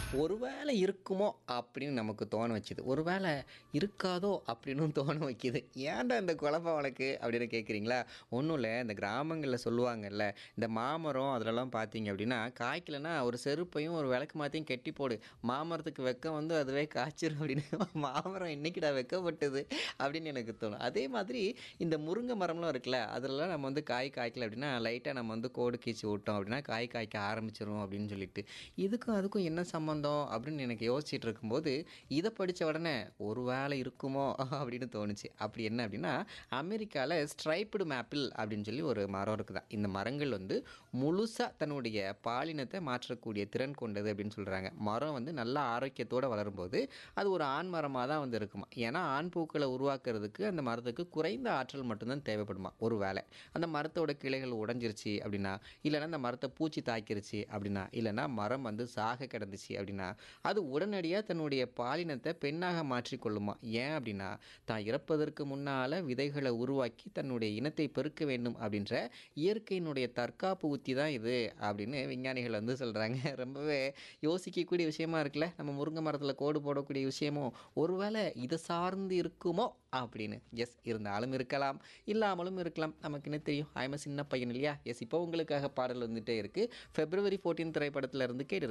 ஒருவேளை இருக்குமோ அப்படின்னு நமக்கு தோண வச்சுது ஒருவேளை இருக்காதோ அப்படின்னு தோண வைக்கிது ஏன்டா இந்த குழப்பம் உனக்கு அப்படின்னு கேட்குறீங்களா ஒன்றும் இல்லை இந்த கிராமங்களில் சொல்லுவாங்கல்ல இந்த மாமரம் அதிலலாம் பார்த்தீங்க அப்படின்னா காய்க்கலைன்னா ஒரு செருப்பையும் ஒரு விளக்கு மாற்றியும் கெட்டி போடு மாமரத்துக்கு வெக்கம் வந்து அதுவே காய்ச்சிரும் அப்படின்னு மாமரம் என்னைக்குடா வெக்கப்பட்டது அப்படின்னு எனக்கு தோணும் அதே மாதிரி இந்த முருங்கை மரம்லாம் இருக்குல்ல அதிலலாம் நம்ம வந்து காய் காய்க்கல அப்படின்னா லைட்டாக நம்ம வந்து கோடு கீச்சு விட்டோம் அப்படின்னா காய் காய்க்க ஆரம்பிச்சிரும் அப்படின்னு சொல்லிட்டு இதுக்கும் அதுக்கும் என்ன சம்மந்தம் அப்படின்னு எனக்கு யோசிச்சுட்டு இருக்கும்போது இதை படித்த உடனே ஒரு வேளை இருக்குமோ அப்படின்னு தோணுச்சு அப்படி என்ன அப்படின்னா அமெரிக்காவில் ஸ்ட்ரைப்டு மேப்பிள் அப்படின்னு சொல்லி ஒரு மரம் இருக்குதா இந்த மரங்கள் வந்து முழுசாக தன்னுடைய பாலினத்தை மாற்றக்கூடிய திறன் கொண்டது அப்படின்னு சொல்கிறாங்க மரம் வந்து நல்ல ஆரோக்கியத்தோடு வளரும்போது அது ஒரு ஆண் மரமாக தான் வந்து இருக்குமா ஏன்னா ஆண் பூக்களை உருவாக்குறதுக்கு அந்த மரத்துக்கு குறைந்த ஆற்றல் மட்டும்தான் தேவைப்படுமா ஒரு வேளை அந்த மரத்தோட கிளைகள் உடஞ்சிருச்சு அப்படின்னா இல்லைன்னா அந்த மரத்தை பூச்சி தாக்கிருச்சு அப்படின்னா இல்லைன்னா மரம் வந்து சாக கிடந்துச்சு அப்படின்னா அது உடனடியாக தன்னுடைய பாலினத்தை பெண்ணாக மாற்றிக்கொள்ளுமா ஏன் அப்படின்னா தான் இறப்பதற்கு முன்னால் விதைகளை உருவாக்கி தன்னுடைய இனத்தை பெருக்க வேண்டும் அப்படின்ற இயற்கையினுடைய தற்காப்பு உத்தி தான் இது அப்படின்னு விஞ்ஞானிகள் வந்து சொல்கிறாங்க ரொம்பவே யோசிக்கக்கூடிய விஷயமா இருக்குல்ல நம்ம முருங்கை மரத்தில் கோடு போடக்கூடிய விஷயமும் ஒருவேளை இதை சார்ந்து இருக்குமோ அப்படின்னு எஸ் இருந்தாலும் இருக்கலாம் இல்லாமலும் இருக்கலாம் நமக்கு என்ன தெரியும் ஆயம சின்ன பையன் இல்லையா எஸ் இப்போ உங்களுக்காக பாடல் வந்துட்டே இருக்குது ஃபெப்ரவரி ஃபோர்டீன் திரைப்படத்தில் இருந்து கேட்டு